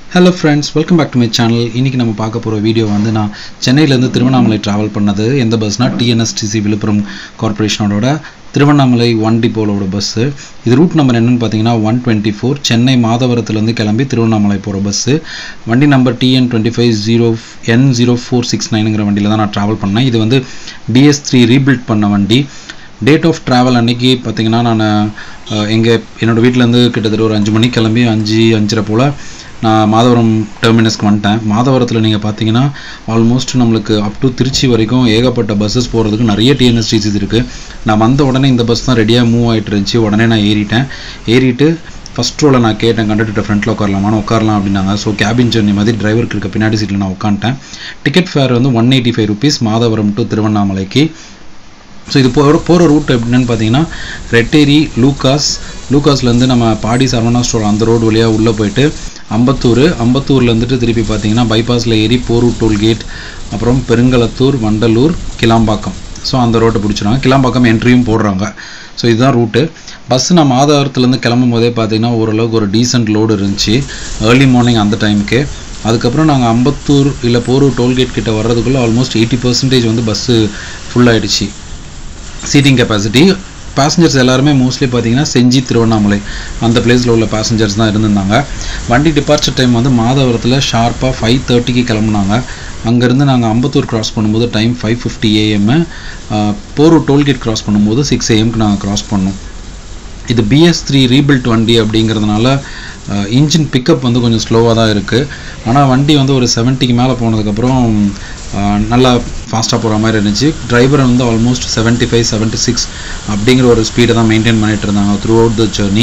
hello friends welcome back to my channel இன்றைக்கி நம்ம பார்க்க போகிற வீடியோ வந்து நான் சென்னையிலேருந்து திருவண்ணாமலை ட்ராவல் பண்ணது எந்த பஸ்னால் டிஎன்எஸ்டிசி விழுப்புரம் கார்ப்பரேஷனோட திருவண்ணாமலை ஒன் டிப்போலோட பஸ்ஸு இது ரூட் நம்பர் என்னன்னு பார்த்தீங்கன்னா ஒன் டுவெண்ட்டி ஃபோர் சென்னை மாதவரத்துலேருந்து கிளம்பி திருவண்ணாமலை போகிற பஸ்ஸு வண்டி number TN twenty five zero N zero four six நைனுங்கிற வண்டியில் தான் நான் ட்ராவல் பண்ணேன் இது வந்து டிஎஸ் த்ரீ ரீபில்ட் பண்ண வண்டி டேட் ஆஃப் ட்ராவல் அன்னைக்கு பார்த்தீங்கன்னா நான் எங்கள் என்னோடய வீட்டிலேருந்து கிட்டத்தட்ட ஒரு அஞ்சு மணிக்கு கிளம்பி அஞ்சு அஞ்சரை போல் நான் மாதவரம் டெர்மினஸ்க்கு வந்துட்டேன் மாதவரத்தில் நீங்கள் பார்த்தீங்கன்னா ஆல்மோஸ்ட் நம்மளுக்கு அப் டு திருச்சி வரைக்கும் ஏகப்பட்ட பஸ்ஸஸ் போகிறதுக்கு நிறைய டிஎன்எஸ்டிசிஸ் இருக்குது நான் வந்த உடனே இந்த பஸ் தான் ரெடியாக மூவ் ஆகிட்டு இருந்துச்சு உடனே நான் ஏறிட்டேன் ஏறிட்டு ஃபஸ்ட் ரோவில் நான் கேட்டேன் கண்டக்டர் ஃப்ரண்ட்டில் உட்காரலாமான்னு உட்காரலாம் அப்படின்னாங்க ஸோ கேபின் ஜெர்னி மாதிரி டிரைவருக்கு இருக்க பின்னாடி சீட்டில் நான் உட்காந்துட்டேன் டிக்கெட் ஃபேர் வந்து one eighty five rupees Madhavaram to திருவண்ணாமலைக்கு ஸோ இது போகிற போகிற ரூட் எப்படின்னு பார்த்தீங்கன்னா ரெட்டேரி லூகாஸ் லூகாஸ்லேருந்து நம்ம பாடி சரவணா ஸ்டோர் அந்த ரோடு வழியாக உள்ளே போயிட்டு அம்பத்தூர் அம்பத்தூரில் இருந்துட்டு திருப்பி பார்த்தீங்கன்னா பைபாஸில் ஏறி போரூர் டோல்கேட் அப்புறம் பெருங்களத்தூர் வண்டலூர் கிளாம்பாக்கம் ஸோ அந்த ரோட்டை பிடிச்சிடுவாங்க கிளாம்பாக்கம் என்ட்ரியும் போடுறாங்க ஸோ இதுதான் ரூட்டு பஸ் நான் மாதவரத்துலேருந்து கிளம்பும் போதே பார்த்தீங்கன்னா ஓரளவுக்கு ஒரு டீசென்ட் லோடு இருந்துச்சு ஏர்லி மார்னிங் அந்த டைமுக்கு அதுக்கப்புறம் நாங்கள் அம்பத்தூர் இல்லை போரூர் டோல்கேட் கிட்ட வர்றதுக்குள்ளே ஆல்மோஸ்ட் எயிட்டி பர்சன்டேஜ் வந்து பஸ்ஸு ஃபுல் ஆகிடுச்சு சீட்டிங் கெப்பாசிட்டி பேசஞ்சர்ஸ் எல்லாருமே மோஸ்ட்லி பார்த்தீங்கன்னா செஞ்சி திருவண்ணாமலை அந்த பிளேஸில் உள்ள பேசஞ்சர்ஸ் தான் இருந்திருந்தாங்க வண்டி டிபார்ச்சர் டைம் வந்து மாதவரத்தில் ஷார்ப்பாக ஃபைவ் தேர்ட்டிக்கு கிளம்புனாங்க அங்கேருந்து நாங்கள் அம்பத்தூர் கிராஸ் பண்ணும்போது time five fifty AM Porur toll gate cross பண்ணும்போது சிக்ஸ் ஏஎம்க்கு நாங்கள் கிராஸ் பண்ணோம் இது பிஎஸ் த்ரீ ரீபில்ட் வண்டி அப்படிங்கிறதுனால இன்ஜின் பிக்கப் வந்து கொஞ்சம் ஸ்லோவாக தான் இருக்குது ஆனால் வண்டி வந்து ஒரு செவன்ட்டிக்கு மேலே போனதுக்கப்புறம் நல்லா ஃபாஸ்ட்டாக போகிற மாதிரி இருந்துச்சு டிரைவர் வந்து almost seventy five seventy six அப்படிங்கிற ஒரு ஸ்பீடை தான் மெயின்டைன் பண்ணிட்டு இருந்தாங்க த்ரூ அவுட் த ஜேர்னி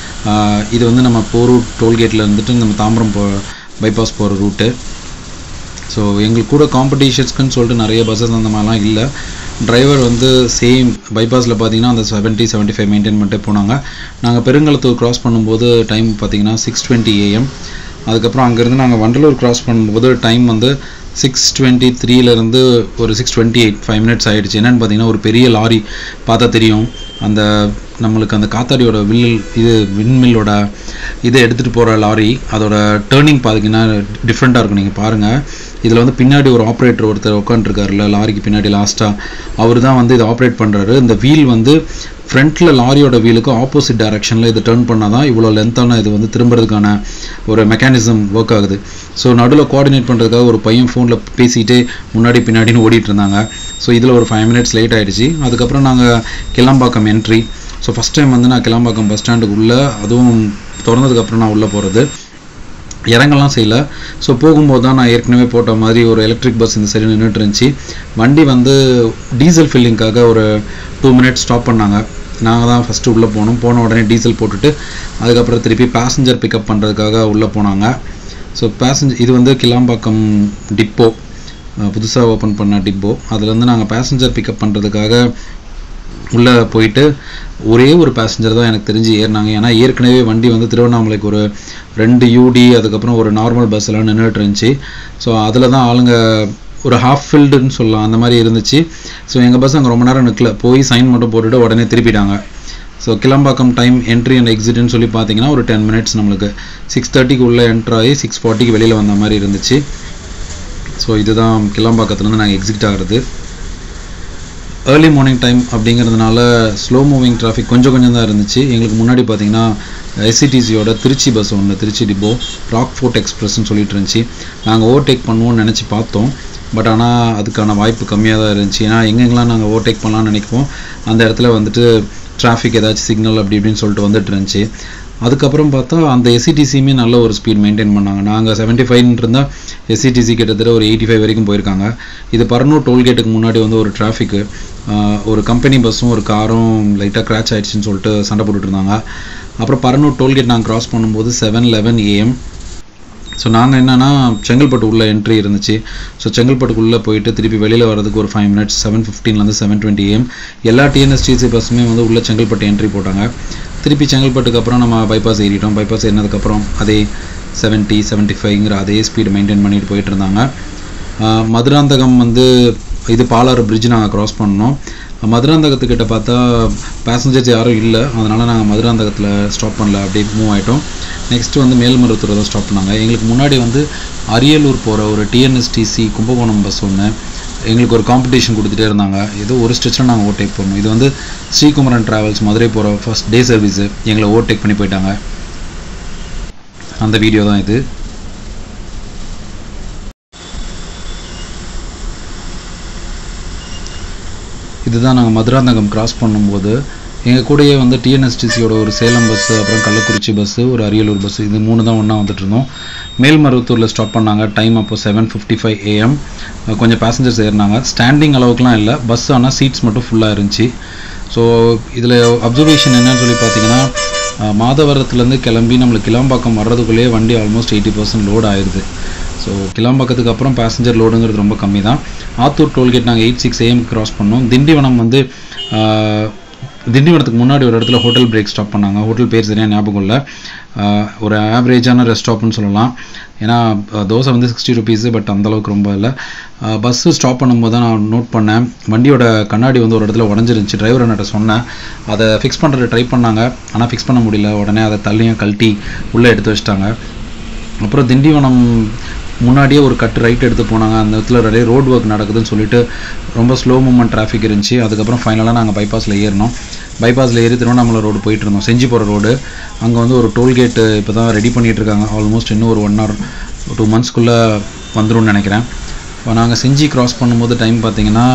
இது வந்து நம்ம போரூர் டோல்கேட்டில் இருந்துட்டு நம்ம தாம்பரம் போ பைபாஸ் போகிற ரூட்டு ஸோ எங்களுக்கு கூட காம்படிஷன்ஸ்க்குன்னு சொல்லிட்டு நிறைய பஸ்ஸஸ் அந்த மாதிரிலாம் இல்லை டிரைவர் வந்து சேம் பைபாஸில் பார்த்தீங்கன்னா அந்த செவன்ட்டி செவன்ட்டி ஃபைவ் மெயின்டைன் பண்ணிட்டே போனாங்க நாங்கள் பெருங்கலத்தூர் கிராஸ் பண்ணும்போது டைம் பார்த்தீங்கன்னா சிக்ஸ் டுவெண்ட்டி ஏஎம் அதுக்கப்புறம் அங்கேருந்து நாங்கள் வண்டலூர் கிராஸ் பண்ணும்போது டைம் வந்து சிக்ஸ் டுவெண்ட்டி த்ரீலேருந்து ஒரு six twenty eight five minutes ஆகிடுச்சு என்னென்னு பார்த்தீங்கன்னா ஒரு பெரிய லாரி பார்த்தா தெரியும் அந்த நம்மளுக்கு அந்த காத்தாடியோட வில் இது விண்மில்லோட இதை எடுத்துகிட்டு போகிற லாரி அதோட டேர்னிங் பார்த்தீங்கன்னா டிஃப்ரெண்ட்டாக இருக்கும் நீங்கள் பாருங்கள் இதில் வந்து பின்னாடி ஒரு ஆப்ரேட்டர் ஒருத்தர் உட்காந்துருக்காருல லாரிக்கு பின்னாடி லாஸ்ட்டாக அவர் தான் வந்து இதை ஆப்ரேட் பண்ணுறாரு இந்த வீல் வந்து ஃப்ரண்ட்டில் லாரியோட வீலுக்கு ஆப்போசிட் டைரக்ஷனில் இது டேர்ன் பண்ணால் தான் இவ்வளோ லென்த்தான இது வந்து திரும்புறதுக்கான ஒரு மெக்கானிசம் ஒர்க் ஆகுது ஸோ நடுவில் கோஆர்டினேட் பண்ணுறதுக்காக ஒரு பையன் ஃபோனில் பேசிகிட்டே முன்னாடி பின்னாடின்னு ஓடிட்டு இருந்தாங்க ஸோ இதில் ஒரு ஃபைவ் மினிட்ஸ் லேட் ஆகிடுச்சு அதுக்கப்புறம் நாங்கள் Kilambakkam entry so first time வந்து நான் கிளம்பாக்கம் பஸ் ஸ்டாண்டுக்கு உள்ளே அதுவும் திறந்ததுக்கப்புறம் நான் உள்ளே போகிறது இறங்கலாம் செய்யல ஸோ போகும்போது தான் நான் ஏற்கனவே போட்ட மாதிரி ஒரு எலக்ட்ரிக் பஸ் இந்த சைடு நின்றுட்டு இருந்துச்சு வண்டி வந்து டீசல் ஃபில்லிங்காக ஒரு டூ மினிட்ஸ் ஸ்டாப் பண்ணாங்க நாங்கள் தான் ஃபஸ்ட்டு உள்ளே போனோம் போன உடனே டீசல் போட்டுட்டு அதுக்கப்புறம் திருப்பி பேசஞ்சர் பிக்கப் பண்ணுறதுக்காக உள்ளே போனாங்க ஸோ பேசஞ்சர் இது வந்து கிளாம்பாக்கம் டிப்போ புதுசாக ஓப்பன் பண்ண டிப்போ அதுலேருந்து நாங்கள் பேசஞ்சர் பிக்கப் பண்ணுறதுக்காக உள்ளே போயிட்டு ஒரே ஒரு பேசஞ்சர் தான் எனக்கு தெரிஞ்சு ஏறினாங்க ஏன்னா ஏற்கனவே வண்டி வந்து திருவண்ணாமலைக்கு ஒரு ரெண்டு யூடி அதுக்கப்புறம் ஒரு நார்மல் பஸ் எல்லாம் நின்றுட்டு இருந்துச்சு ஸோ அதில் தான் ஆளுங்க ஒரு ஹாஃப் ஃபில்டுன்னு சொல்லலாம் அந்த மாதிரி இருந்துச்சு ஸோ எங்கள் பஸ் அங்கே ரொம்ப நேரம் நிற்கல போய் சைன் மட்டும் போட்டுட்டு உடனே திருப்பிட்டாங்க so Kilambakkam time entry and எக்ஸிட்னு சொல்லி பார்த்தீங்கன்னா ஒரு டென் மினிட்ஸ் நம்மளுக்கு சிக்ஸ் தேர்ட்டிக்கு உள்ளே என்ட்ரு ஆகி சிக்ஸ் ஃபார்ட்டிக்கு வெளியில் வந்த மாதிரி இருந்துச்சு ஸோ இதுதான் கிளம்பாக்கத்துலேருந்து நாங்கள் எக்ஸிட் ஆகிறது ஏர்லி மார்னிங் டைம் அப்படிங்கிறதுனால ஸ்லோ மூவிங் டிராஃபிக் கொஞ்சம் கொஞ்சம் தான் இருந்துச்சு எங்களுக்கு முன்னாடி பார்த்தீங்கன்னா எஸ்சிடிசியோட திருச்சி பஸ் ஒன்று திருச்சி டிப்போ ராக் ஃபோர்ட் எக்ஸ்பிரஸ்ன்னு சொல்லிட்டு இருந்துச்சு நாங்கள் ஓவர்டேக் பண்ணுவோம்னு நினச்சி பார்த்தோம் பட் ஆனால் அதுக்கான வாய்ப்பு கம்மியாக தான் இருந்துச்சு ஏன்னா எங்கெங்கெல்லாம் நாங்கள் ஓவர்டேக் பண்ணலாம்னு நினைப்போம் அந்த இடத்துல வந்துட்டு டிராஃபிக் ஏதாச்சும் சிக்னல் அப்படி இப்படின்னு சொல்லிட்டு வந்துட்டு இருந்துச்சு அதுக்கப்புறம் பார்த்தா அந்த எஸ்சிடிசியுமே நல்ல ஒரு ஸ்பீட் மெயின்டைன் பண்ணாங்க நாங்கள் செவன்ட்டி ஃபைவ்னு இருந்தால் எஸ்சிடிசி கிட்டத்தட்ட ஒரு எயிட்டி ஃபைவ் வரைக்கும் போயிருக்காங்க இது பரனூர் டோல்கேட்டுக்கு முன்னாடி வந்து ஒரு டிராஃபிக்கு ஒரு கம்பெனி பஸ்ஸும் ஒரு காரும் லைட்டாக கிராச் ஆயிடுச்சுன்னு சொல்லிட்டு சண்டை போட்டுட்டு இருந்தாங்க அப்புறம் பரனூர் டோல்கேட் நாங்கள் கிராஸ் பண்ணும்போது செவன் லெவன் ஏஎம் ஸோ நாங்கள் என்னென்னா செங்கல்பட்டு உள்ள என்ட்ரி இருந்துச்சு ஸோ செங்கல்பட்டுக்குள்ளே போயிட்டு திருப்பி வெளியில் வரதுக்கு ஒரு ஃபைவ் மினிட்ஸ் செவன் ஃபிஃப்டீன்லேருந்து செவன் டுவெண்ட்டி ஏஎம் எல்லா டிஎன்எஸ்டிசி பஸ்ஸுமே வந்து உள்ள செங்கல்பட்டு என்ட்ரி போட்டாங்க திருப்பி செங்கல்பட்டுக்கு அப்புறம் நம்ம பைபாஸ் ஏறிட்டோம் பைபாஸ் ஏறினதுக்கப்புறம் அதே செவன்ட்டி செவன்ட்டி ஃபைவ்ங்கிற அதே ஸ்பீடு மெயின்டைன் பண்ணிட்டு போயிட்டு இருந்தாங்க மதுராந்தகம் வந்து இது பாலாறு பிரிட்ஜ் நாங்கள் க்ராஸ் பண்ணோம் மதுராந்தகத்துக்கிட்ட பார்த்தா பேசஞ்சர்ஸ் யாரும் இல்லை அதனால் நாங்கள் மதுராந்தகத்தில் ஸ்டாப் பண்ணல அப்படியே மூவ் ஆகிட்டோம் நெக்ஸ்ட் வந்து மேல்மருவத்தூர் தான் ஸ்டாப் பண்ணாங்க எங்களுக்கு முன்னாடி வந்து அரியலூர் போகிற ஒரு டிஎன்எஸ்டிசி கும்பகோணம் பஸ் ஒன்று எங்களுக்கு ஒரு காம்படிஷன் கொடுத்துட்டே இருந்தாங்க ஏதோ ஒரு ஸ்டெச்சில் நாங்கள் ஓவர்டேக் பண்ணோம் இது வந்து ஸ்ரீகுமரன் டிராவல்ஸ் மதுரை போகிற ஃபர்ஸ்ட் டே சர்வீஸு எங்களை ஓவர்டேக் பண்ணி போயிட்டாங்க அந்த வீடியோ தான் இது இதுதான் நாங்கள் மதுராந்தகம் கிராஸ் பண்ணும்போது எங்கள் கூடயே வந்து டிஎன்எஸ்டிசியோட ஒரு சேலம் பஸ்ஸு அப்புறம் கள்ளக்குறிச்சி பஸ்ஸு ஒரு அரியலூர் பஸ்ஸு இது மூணு தான் ஒன்றா வந்துட்டு இருந்தோம் மேல்மருவத்தூரில் ஸ்டாப் பண்ணாங்க டைம் அப்போ செவன் ஃபிஃப்டி ஃபைவ் ஏஎம் கொஞ்சம் பேசஞ்சர்ஸ் ஏறினாங்க ஸ்டாண்டிங் அளவுக்குலாம் இல்லை பஸ் ஆனால் சீட்ஸ் மட்டும் ஃபுல்லாக இருந்துச்சு ஸோ இதில் அப்சர்வேஷன் என்னன்னு சொல்லி பார்த்தீங்கன்னா அஹ், மாதவரத்துலேருந்து கிளம்பி நம்மளுக்கு கிளாம்பாக்கம் வர்றதுக்குள்ளேயே வண்டி ஆல்மோஸ்ட் எயிட்டி பர்சன்ட் லோட் ஆயிடுது ஸோ கிளாம்பாக்கத்துக்கு அப்புறம் பேசஞ்சர் லோடுங்கிறது ரொம்ப கம்மி தான் ஆத்தூர் டோல்கேட் நாங்கள் எயிட் சிக்ஸ் ஏஎம் கிராஸ் பண்ணோம் திண்டிவனம் வந்து ஆஹ், திண்டிவனத்துக்கு முன்னாடி ஒரு இடத்துல ஹோட்டல் பிரேக் ஸ்டாப் பண்ணாங்க ஹோட்டல் பேர் சரியாக ஞாபகம் இல்லை ஆஹ், ஒரு ஆவரேஜான ரெஸ்ட் ஸ்டாப்னு சொல்லலாம் ஏன்னா ஆஹ், தோசை வந்து சிக்ஸ்டி ருபீஸு பட் அந்தளவுக்கு ரொம்ப இல்லை பஸ்ஸு ஸ்டாப் பண்ணும்போது தான் நான் நோட் பண்ணேன் வண்டியோட கண்ணாடி வந்து ஒரு இடத்துல உடஞ்சிருந்துச்சு டிரைவர் என்கிட்ட சொன்னேன் அதை ஃபிக்ஸ் பண்ணுறது ட்ரை பண்ணாங்க ஆனால் ஃபிக்ஸ் பண்ண முடியல உடனே அதை தள்ளியும் கழட்டி உள்ளே எடுத்து வச்சிட்டாங்க அப்புறம் திண்டிவனம் முன்னாடியே ஒரு கட் ரைட் எடுத்து போனாங்க அந்த இடத்துல நிறைய ரோட் ஒர்க் நடக்குதுன்னு சொல்லிட்டு ரொம்ப ஸ்லோ மூமெண்ட் டிராஃபிக் இருந்துச்சு அதுக்கப்புறம் ஃபைனலாக நாங்கள் பைபாஸில் ஏறினோம் பைபாஸில் ஏறி திருவண்ணாமலை ரோடு போயிட்டு இருந்தோம் செஞ்சி போகிற ரோடு அங்கே வந்து ஒரு டோல்கேட்டு இப்போ தான் ரெடி பண்ணிட்டு இருக்காங்க ஆல்மோஸ்ட் இன்னும் ஒரு ஒன் ஹவர் டூ மந்த்ஸ்க்குள்ளே வந்துரும்னு நினைக்கிறேன் இப்போ நாங்கள் செஞ்சி கிராஸ் பண்ணும்போது டைம் பார்த்தீங்கன்னா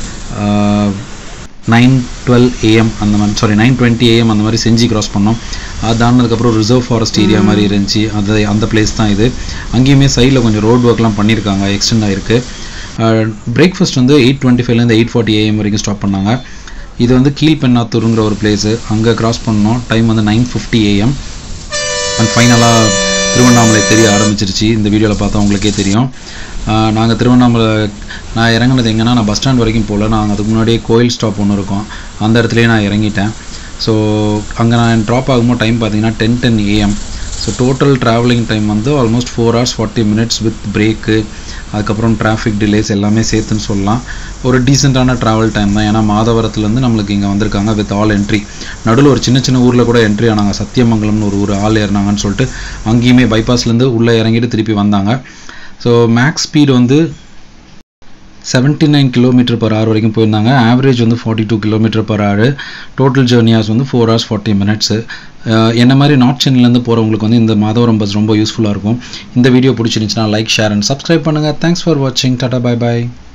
நைன் டுவெல் ஏஎம் அந்த மாதிரி சாரி நைன் டுவெண்ட்டி ஏஎம் அந்த மாதிரி செஞ்சு கிராஸ் பண்ணோம் அது தாண்டினதுக்கப்புறம் ரிசர்வ் ஃபாரஸ்ட் ஏரியா மாதிரி இருந்துச்சு அது அந்த பிளேஸ் தான் இது அங்கேயுமே சைடில் கொஞ்சம் ரோட் ஒர்க்லாம் பண்ணியிருக்காங்க எக்ஸ்டெண்ட் ஆயிருக்கு பிரேக்ஃபாஸ்ட் வந்து எயிட் டுவெண்ட்டி ஃபைவ்லேருந்து எயிட் ஃபார்ட்டி ஏஎம் வரைக்கும் ஸ்டாப் பண்ணாங்க இது வந்து கீழ்பெண்ணாத்தூருங்கிற ஒரு பிளேஸு அங்கே கிராஸ் பண்ணோம் டைம் வந்து நைன் ஃபிஃப்டி ஏஎம் அண்ட் ஃபைனலாக திருவண்ணாமலை தெரிய ஆரம்பிச்சிருச்சு இந்த வீடியோவில் பார்த்தா உங்களுக்கே தெரியும் நாங்கள் திருவண்ணாமலை நான் இறங்குனது எங்கன்னா நான் பஸ் ஸ்டாண்ட் வரைக்கும் போகல நான் அதுக்கு முன்னாடியே கோயில் ஸ்டாப் ஒன்று இருக்கும் அந்த இடத்துலயே நான் இறங்கிட்டேன் ஸோ அங்கே நான் ட்ராப் ஆகும்போது டைம் பார்த்தீங்கன்னா ten ten AM so total travelling time வந்து almost four hours forty minutes with break அதுக்கப்புறம் டிராஃபிக் டிலேஸ் எல்லாமே சேர்த்துன்னு சொல்லலாம் ஒரு டீசெண்டான ட்ராவல் டைம் தான் ஏன்னா மாதவரத்துலேருந்து நம்மளுக்கு இங்கே வந்திருக்காங்க வித் ஆல் என்ட்ரி நடுவில் ஒரு சின்ன சின்ன ஊரில் கூட என்ட்ரி ஆனாங்க சத்தியமங்கலம்னு ஒரு ஊர் ஆள் ஏறினாங்கன்னு சொல்லிட்டு அங்கேயுமே bypassலேருந்து உள்ளே இறங்கிட்டு திருப்பி வந்தாங்க ஸோ மேக்ஸ் ஸ்பீடு வந்து seventy nine kilometre per hour வரைக்கும் போயிருந்தாங்க ஆவரேஜ் வந்து forty two kilometre per hour total ஜேர்னியாஸ் வந்து ஃபோர் ஹவர்ஸ் ஃபார்ட்டி மினிட்ஸு என்ன மாதிரி நார்த் சென்னையிலேருந்து போகிறவங்களுக்கு வந்து இந்த மாதவரம் பஸ் ரொம்ப யூஸ்ஃபுல்லாக இருக்கும் இந்த வீடியோ பிடிச்சிருந்துச்சுன்னா லைக் ஷேர் அண்ட் சப்ஸ்கிரைப் பண்ணுங்கள் தேங்க்ஸ் ஃபார் வாட்சிங் டாடா பை பாய்